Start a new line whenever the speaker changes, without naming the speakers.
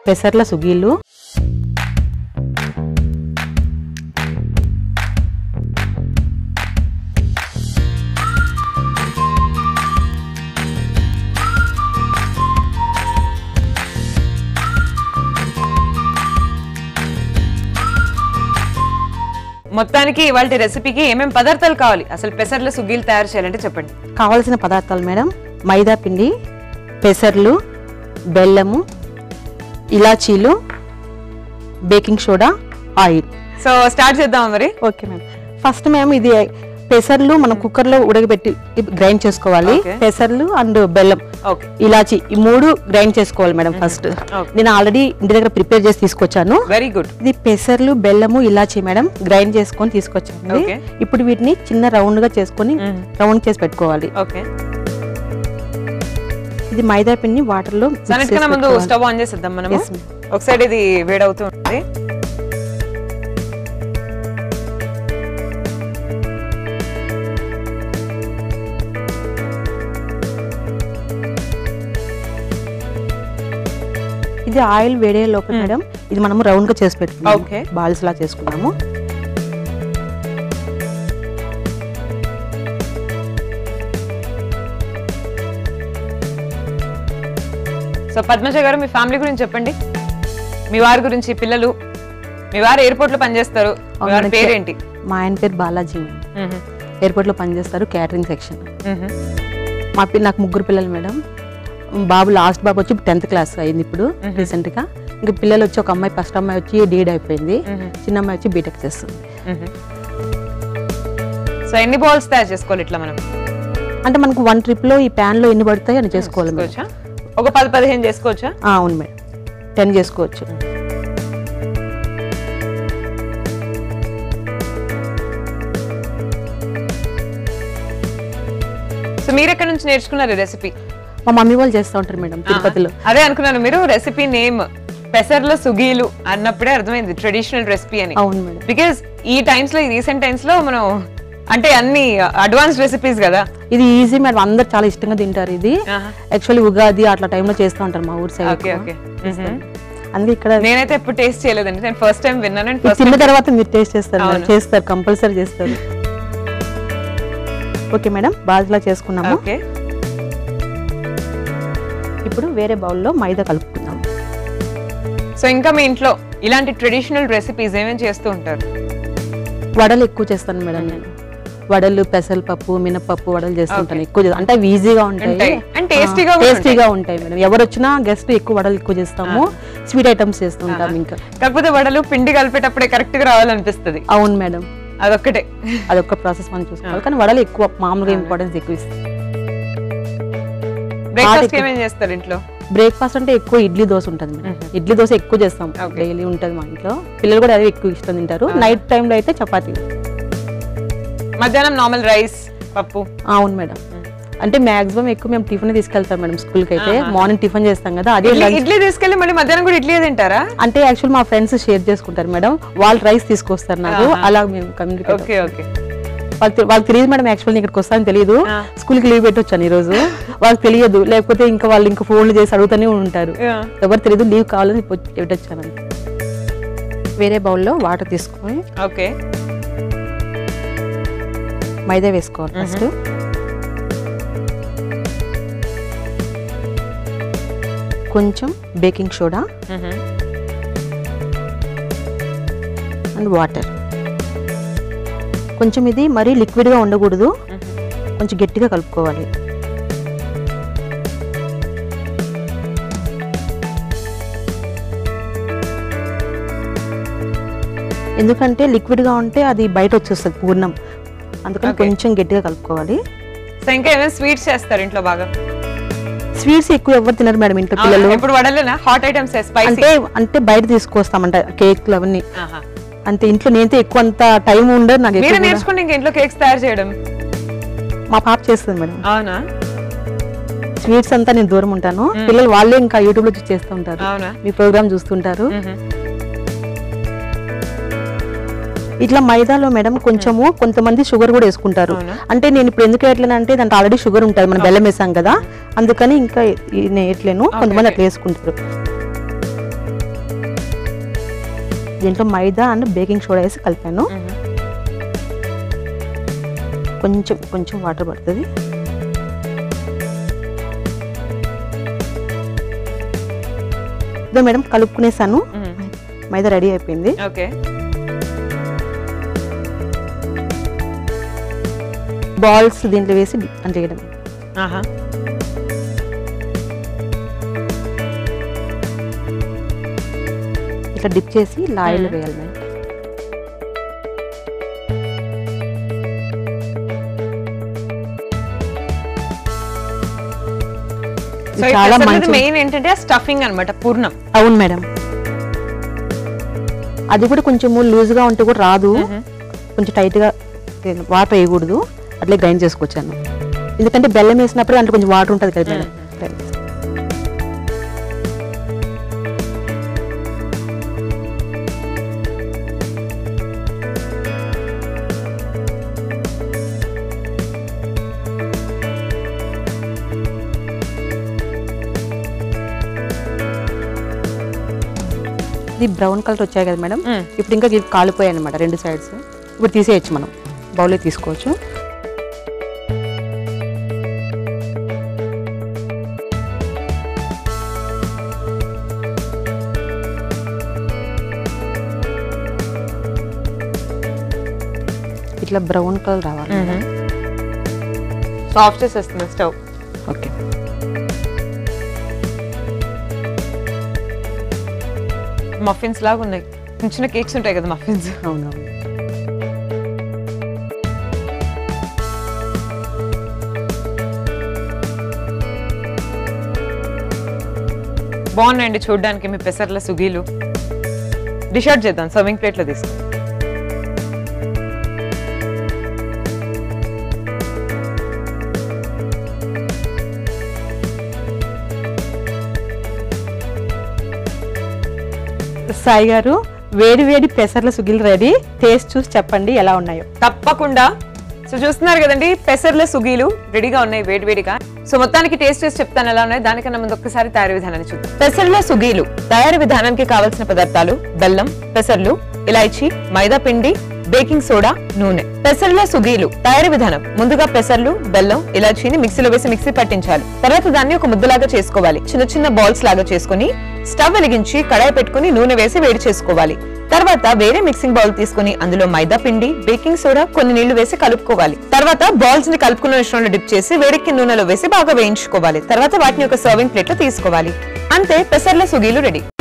పెసర్ల సుగీలు
మొత్తానికి ఇవాళ రెసిపీకి ఏమేం పదార్థాలు కావాలి అసలు పెసర్ల సుగ్గీలు తయారు చేయాలంటే చెప్పండి
కావలసిన పదార్థాలు మేడం మైదా పిండి పెసర్లు బెల్లము ఇలాచీలు baking soda oil
so start చేద్దామా మరి
ఓకే మ్యామ్ ఫస్ట్ మేము ఇది పెసర్లు మనం కుక్కర్లో ఉడకబెట్టి గ్రైండ్ చేసుకోవాలి
Okay.
పెసర్లు అండ్ బెల్లం
ఓకే
ఇలాచి ఈ మూడు గ్రైండ్ చేసుకోవాలి మేడం ఫస్ట్
Okay.
నేను ఆల్రెడీ ఇంటి దగ్గర ప్రిపేర్ చేసి తీసుకొచ్చాను
వెరీ గుడ్
ఇది పెసర్లు బెల్లము ఇలాచి మేడం గ్రైండ్ చేసుకొని తీసుకొచ్చాను ఇది.
Okay.
ఇప్పుడు వీటిని చిన్న రౌండ్ గా చేసుకొని రౌండ్ చేసి పెట్టుకోవాలి
ఓకే
ఇది మైదా పిండి వాటర్ లో mix
దానికన్నా
చేసి
ముందు
పెట్టుకోవాలి.
స్టవ్ ఆన్ చేసేద్దాం మనము
Yes, ma'am.
ఒక సైడ్ ఇది వేడవుతూ ఉంటుంది
ఇది ఆయిల్ వేడే లోపల మేడం ఇది మనము రౌండ్ గా చేసి పెట్టుకున్నాము
Okay.
బాల్స్ లా చేసుకున్నాము
సో పద్మజ గారు మీ ఫ్యామిలీ గురించి చెప్పండి మీ వారి గురించి పిల్లలు మీ వారు ఎయిర్పోర్ట్ లో పనిచేస్తారు మీ వారి
అవునండి.
పేరేంటి
మా ఆయన పేరు బాలాజీ మేడం
మ్మ్.
ఎయిర్పోర్ట్ లో పనిచేస్తారు క్యాటరింగ్ సెక్షన్
మ్మ్.
మా పిల్ల నాకు ముగ్గురు పిల్లలు మేడం బాబు లాస్ట్ బాబు వచ్చి టెన్త్ క్లాస్ అయింది ఇప్పుడు రీసెంట్ గా ఇంకా పిల్లలు వచ్చి ఒక అమ్మాయి ఫస్ట్ అమ్మాయి వచ్చి డీడ్ అయిపోయింది చిన్న అమ్మాయి వచ్చి బీటెక్ చేస్తుంది
మ్మ్. సో ఎన్ని బాల్స్ తయారు చేసుకోవాలి ఇట్లా మనం
అంటే మనకు వన్ ట్రిప్ లో ఈ ప్యాన్ లో ఎన్ని పడతాయి అని చేసుకోవాలి మేడం
చేసుకోవచ్చా ఒక పది పదిహేను చేసుకోవచ్చా
ఆ, అవును మేడం టెన్ చేసుకోవచ్చు
సో మీరు ఎక్కడి నుంచి నేర్చుకున్నారు రెసిపీ
మా మమ్మీ వాళ్ళు చేస్తూ ఉంటారు మేడం తిరుపతిలో
అదే అనుకున్నాను మీరు రెసిపీ నేమ్ పెసర్ల సుగీలు అన్నప్పుడే అర్థమైంది ట్రెడిషనల్ రెసిపీ అని
అవును మేడం
బికాస్ ఈ టైమ్స్ లో ఈ రీసెంట్ టైమ్స్ లో మనం అంటే అన్ని అడ్వాన్స్ రెసిపీస్ కదా
ఇది ఈజీ మేడం అందరు చాలా ఇష్టంగా తింటారు ఇది
ఆహా.
యాక్చువల్లీ ఉగాది అట్లా టైంలో చేస్తూ ఉంటారు మా ఊరు సైడ్
ఓకే ఓకే
అందుకే ఇక్కడ
నేనైతే ఎప్పుడు టేస్ట్ చేయలేదండి నేను ఫస్ట్ టైం విన్నాను అండ్
ఇది
ఫస్ట్
తిన్న తర్వాత మీరు టేస్ట్ చేస్తారు మేడం. చేస్తారు కంపల్సరీ చేస్తారు ఓకే మేడం బాజ్లా చేసుకున్నాము
ఓకే
ఇప్పుడు వేరే బౌల్లో మైదా కలుపుకుందాం
సో ఇంకా మీ ఇంట్లో ఇలాంటి ట్రెడిషనల్ రెసిపీస్ ఏమేమి చేస్తూ ఉంటారు
వడలు ఎక్కువ చేస్తాను మేడం నేను వడలు పెసరపప్పు మినపప్పు వడలు చేస్తుంటాను ఎక్కువ చేస్తాను. అంటే అవి ఈజీగా ఉంటాయి
ఉంటాయి. And tasty గా కూడా
టేస్టీగా ఉంటాయి మేడం ఎవరు వచ్చినా గెస్ట్ ఎక్కువ వడలు ఎక్కువ చేస్తాము స్వీట్ ఐటమ్స్ చేస్తుంటాం ఇంకా
కాకపోతే వడలు పిండి కలిపేటప్పుడే కరెక్ట్ గా రావాలనిపిస్తుంది
అవును మేడం
అదొక్కటే
అదొక ప్రాసెస్ మనం చూసుకోవాలి కానీ వడలు ఎక్కువ మామూలుగా ఇంపార్టెన్స్ ఎక్కువ ఇస్తాం
బ్రేక్ఫాస్ట్ ఏమేమి చేస్తారు ఇంట్లో
బ్రేక్ఫాస్ట్ అంటే ఎక్కువ ఇడ్లీ దోశ ఉంటుంది మేడం ఇడ్లీ దోశ ఎక్కువ చేస్తాం డైలీ ఉంటుంది మా ఇంట్లో పిల్లలు కూడా అదే ఎక్కువ ఇష్టం తింటారు నైట్ టైంలో అయితే చపాతీ
మధ్యాహ్నం నార్మల్ రైస్ పప్పు
అవును మేడం అంటే మాక్సిమం ఎక్కువ మేము టిఫిన్ తీసుకెళ్తాం మేడం స్కూల్ కి అయితే మార్నింగ్ టిఫిన్ చేస్తాం కదా అదే
ఇడ్లీ-
lunch.
ఇడ్లీ తీసుకెళ్ళి మళ్ళీ మధ్యాహ్నం కూడా ఇడ్లీ తింటారా
అంటే యాక్చువల్ మా ఫ్రెండ్స్ షేర్ చేసుకుంటారు మేడం వాళ్ళు రైస్ తీసుకొస్తారు నాకు అలా మేము కమ్యూనికేట్
ఓకే ఓకే
వాళ్ళకి తె- వాళ్ళకి తెలియదు మేడం యాక్చువల్ ఇక్కడికి వస్తాను తెలియదు
ఆ.
స్కూల్ కి లీవ్ పెట్టొచ్చాను ఈ రోజు వాళ్ళకి తెలియదు లేకపోతే ఇంకా వాళ్ళు ఇంకా ఫోన్లు చేసి అడుగుతూనే ఉంటారు ఎవరు తెలియదు లీవ్ కావాలని పొ- పెట్టొచ్చాను అంతే. వేరే బౌల్లో వాటర్ తీసుకొని
ఓకే
మైదా వేసుకోవాలి ఫస్ట్ కొంచెం బేకింగ్ సోడా అండ్ వాటర్ కొంచెం ఇది మరీ లిక్విడ్గా ఉండకూడదు కొంచెం గట్టిగా కలుపుకోవాలి ఎందుకంటే లిక్విడ్గా ఉంటే అది బయట వచ్చేస్తుంది పూర్ణం అందుకని
Okay.
కొంచెం గట్టిగా కలుపుకోవాలి
సో ఇంకా ఏమైనా స్వీట్స్ చేస్తారు ఇంట్లో బాగా
స్వీట్స్ ఎక్కువ ఎవరు తినరు మేడం ఇంట్లో పిల్లలు
ఇప్పుడు వడలేనా హాట్ ఐటమ్స్ స్పైసీ
అంటే అంటే బయట తీసుకొస్తామంట కేక్లు అవన్నీ అంతే ఇంట్లో నేనైతే ఎక్కువ అంత టైం ఉండదు నాకు
మీరే
ఎక్కువ కూడా.
నేర్చుకోండి ఇంక ఇంట్లో కేక్స్ తయారు చేయడం
మా పాప చేస్తుంది మేడం
అవునా
స్వీట్స్ అంతా నేను దూరం ఉంటాను పిల్లలు వాళ్ళే ఇంకా యూట్యూబ్ లో చూసి చేస్తూ ఉంటారు
అవునా
మీ ప్రోగ్రామ్ చూస్తుంటారు
మ్మ్.
ఇట్లా మైదాలో మేడం కొంచెము కొంతమంది షుగర్ కూడా వేసుకుంటారు
అవునా?
అంటే నేను ఇప్పుడు ఎందుకు వేయట్లేను అంటే దాంట్లో ఆల్రెడీ షుగర్ ఉంటుంది మనం బెల్లం వేసాం కదా అందుకని ఇంకా ఈ- నేను వేయట్లేను కొంతమంది అట్లా వేసుకుంటారు దీంట్లో మైదా అండ్ బేకింగ్ సోడా వేసి కలిపాను కొంచెం కొంచెం వాటర్ పడుతుంది ఇదో మేడం కలుపుకునేసాను మైదా రెడీ అయిపోయింది
ఓకే
బాల్స్ దీంట్లో వేసి అని చేయడం
ఆహా
ఇట్లా డిప్ చేసి లాయిల్ వేయాలి మేడం
సో
ఇది చాలా మంచి
మెయిన్ ఏంటంటే స్టఫింగ్ అన్నమాట పూర్ణం
అవును మేడం అది కూడా కొంచెం లూజ్గా ఉంటే కూడా రాదు కొంచెం టైట్గా వాటర్ వేయకూడదు అట్లే గ్రైండ్ చేసుకొచ్చాను ఎందుకంటే బెల్లం వేసినప్పుడు అంటే కొంచెం వాటర్ ఉంటుంది కదా మేడం ఇది బ్రౌన్ కలర్ వచ్చాయి కదా మేడం
మ్మ్.
ఇప్పుడు ఇంకా ఇవి కాలిపోయాయి అనమాట రెండు సైడ్స్ ఇప్పుడు తీసేయచ్చు మనం బౌల్లో తీసుకోవచ్చు ఇట్లా బ్రౌన్ కలర్ రావాలి
సో ఆఫ్ చేసేస్తుంది స్టవ్
ఓకే
మఫిన్స్ లాగా ఉన్నాయి చిన్న చిన్న కేక్స్ ఉంటాయి కదా మఫిన్స్
అవునవును
బాగున్నాయండి చూడడానికి మీ పెసర్ల సుగీలు డిష్ అవుట్ చేద్దాం సర్వింగ్ ప్లేట్లో తీసుకో
సాయి గారు వేడి వేడి పెసర్ల సుగిల్ రెడీ టేస్ట్ చూసి చెప్పండి ఎలా ఉన్నాయో
తప్పకుండా సో చూస్తున్నారు కదండి పెసర్ల సుగీలు రెడీగా ఉన్నాయి వేడివేడిగా సో మొత్తానికి టేస్ట్ చేసి చెప్తాను ఎలా ఉన్నాయి దానికన్నా ముందు ఒక్కసారి తయారీ విధానాన్ని చూద్దాం పెసర్ల సుగీలు తయారీ విధానానికి కావాల్సిన పదార్థాలు బెల్లం పెసర్లు ఇలాచి మైదా పిండి బేకింగ్ సోడా నూనె పెసర్ల సుగీలు తయారీ విధానం ముందుగా పెసర్లు బెల్లం ఇలాచీని మిక్సీలో వేసి మిక్సీ పట్టించాలి తర్వాత దాన్ని ఒక ముద్దలాగా చేసుకోవాలి చిన్న చిన్న బాల్స్ లాగా చేసుకుని స్టవ్ వెలిగించి కడాయి పెట్టుకుని నూనె వేసి వేడి చేసుకోవాలి తర్వాత వేరే మిక్సింగ్ బౌల్ తీసుకుని అందులో మైదా పిండి బేకింగ్ సోడా కొన్ని నీళ్లు వేసి కలుపుకోవాలి తర్వాత బాల్స్ ని కలుపుకున్న మిశ్రమంలో డిప్ చేసి వేడెక్కి నూనెలో వేసి బాగా వేయించుకోవాలి తర్వాత వాటిని ఒక సర్వింగ్ ప్లేట్ లో తీసుకోవాలి అంతే పెసర్ల సుగీలు రెడీ